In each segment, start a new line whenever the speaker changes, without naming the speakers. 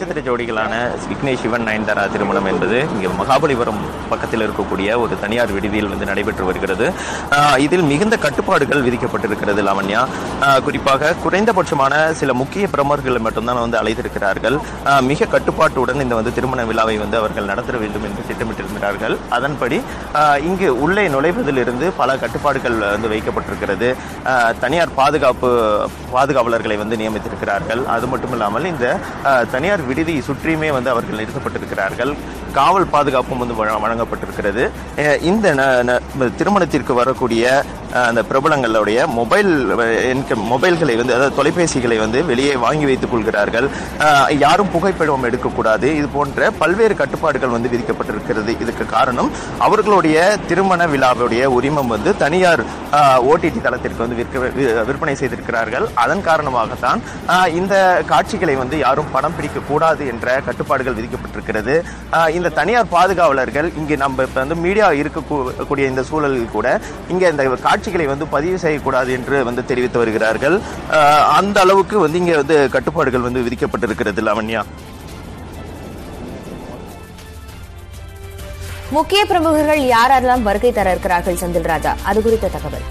நட்சத்திர ஜோடிகளான விக்னேஷ் சிவன் நயன்தாரா திருமணம் என்பது இங்கே மகாபலிபுரம் பக்கத்தில் இருக்கக்கூடிய ஒரு தனியார் விடுதியில் வந்து நடைபெற்று வருகிறது ஆஹ் இதில் மிகுந்த கட்டுப்பாடுகள் விதிக்கப்பட்டிருக்கிறது லாவண்யா ஆஹ் குறிப்பாக குறைந்தபட்சமான சில முக்கிய பிரமுகர்களை மட்டும்தான் வந்து அழைத்திருக்கிறார்கள் ஆஹ் மிக கட்டுப்பாட்டுடன் இந்த வந்து திருமண விழாவை வந்து அவர்கள் நடத்த வேண்டும் என்று திட்டமிட்டிருக்கிறார்கள் அதன்படி ஆஹ் இங்கு உள்ளே நுழைவதிலிருந்து பல கட்டுப்பாடுகள் வந்து வைக்கப்பட்டிருக்கிறது ஆஹ் தனியார் பாதுகாப்பு பாதுகாவலர்களை வந்து நியமித்திருக்கிறார்கள் அது மட்டும் இல்லாமல் இந்த ஆஹ், தனியார் விடுதி சுற்றியுமே வந்து அவர்கள் நிறுத்தப்பட்டிருக்கிறார்கள் காவல் பாதுகாப்பும் வந்து வழ- வழங்கப்பட்டிருக்கிறது அஹ், இந்த ந- ந- திருமணத்திற்கு வரக்கூடிய அஹ், அந்த பிரபலங்களுடைய மொபைல் அஹ், எண்க- மொபைல்களை வந்து அதாவது தொலைபேசிகளை வந்து வெளியே வாங்கி வைத்துக் கொள்கிறார்கள் அஹ், யாரும் புகைப்படம் எடுக்கக்கூடாது இது போன்ற பல்வேறு கட்டுப்பாடுகள் வந்து விதிக்கப்பட்டிருக்கிறது இதுக்கு காரணம் அவர்களுடைய திருமண விழாவுடைய உரிமம் வந்து தனியார் ஓடிடி தளத்திற்கு வந்து விற்க வி- விற்பனை செய்திருக்கிறார்கள் அதன் காரணமாகத்தான் ஆஹ், இந்த காட்சிகளை வந்து யாரும் படம் பிடிக்க கூடாது என்ற கட்டுப்பாடுகள் விதிக்கப்பட்டிருக்கிறது ஆஹ், இந்த தனியார் பாதுகாவலர்கள் இங்கு நம்ம இப்ப வந்து மீடியா இருக்கக்கூடிய இந்த சூழலில் கூட இங்க இந்த காட்சிகளை வந்து பதிவு செய்யக்கூடாது என்று வந்து தெரிவித்து வருகிறார்கள் ஆஹ், அந்த அளவுக்கு வந்து இங்க வந்து கட்டுப்பாடுகள் வந்து விதிக்கப்பட்டிருக்கிறது லாவண்யா
முக்கிய பிரமுகர்கள் யாரெல்லாம் வருகை தர இருக்கிறார்கள் செந்தில் ராஜா அது குறித்த தகவல்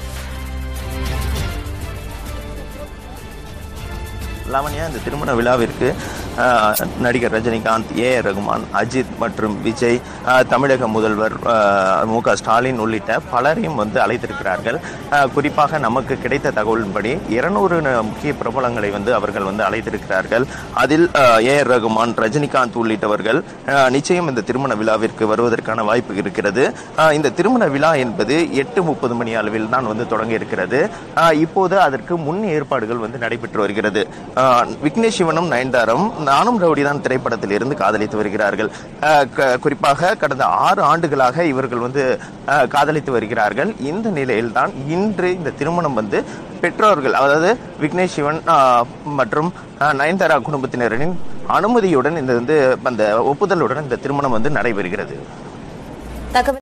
லாவண்யா இந்த திருமண விழாவிற்கு ஆஹ், நடிகர் ரஜினிகாந்த் ஏ ஆர் ரகுமான் அஜித் மற்றும் விஜய் ஆஹ், தமிழக முதல்வர் ஆஹ், மு க ஸ்டாலின் உள்ளிட்ட பலரையும் வந்து அழைத்திருக்கிறார்கள் ஆஹ், குறிப்பாக நமக்கு கிடைத்த தகவலின்படி இருநூறு முக்கிய பிரபலங்களை வந்து அவர்கள் வந்து அழைத்திருக்கிறார்கள் அதில் ஏ ஆர் ரகுமான் ரஜினிகாந்த் உள்ளிட்டவர்கள் ஆஹ், நிச்சயம் இந்த திருமண விழாவிற்கு வருவதற்கான வாய்ப்பு இருக்கிறது ஆஹ், இந்த திருமண விழா என்பது எட்டு முப்பது மணி அளவில் தான் வந்து தொடங்க இருக்கிறது ஆஹ், இப்போது அதற்கு முன் ஏற்பாடுகள் வந்து நடைபெற்று வருகிறது ஆஹ், விக்னேஷ் சிவனும் நயன்தாரம் நானும் ரவுடி தான் திரைப்படத்தில் இருந்து காதலித்து வருகிறார்கள் ஆஹ், க- குறிப்பாக கடந்த ஆறு ஆண்டுகளாக இவர்கள் வந்து ஆஹ், காதலித்து வருகிறார்கள் இந்த நிலையில்தான் இன்று இந்த திருமணம் வந்து பெற்றோர்கள் அதாவது விக்னேஷ் சிவன் ஆஹ், மற்றும் ஆஹ், நயன்தாரா குடும்பத்தினரின் அனுமதியுடன் இந்த வந்து அந்த ஒப்புதலுடன் இந்த திருமணம் வந்து நடைபெறுகிறது
தகவல்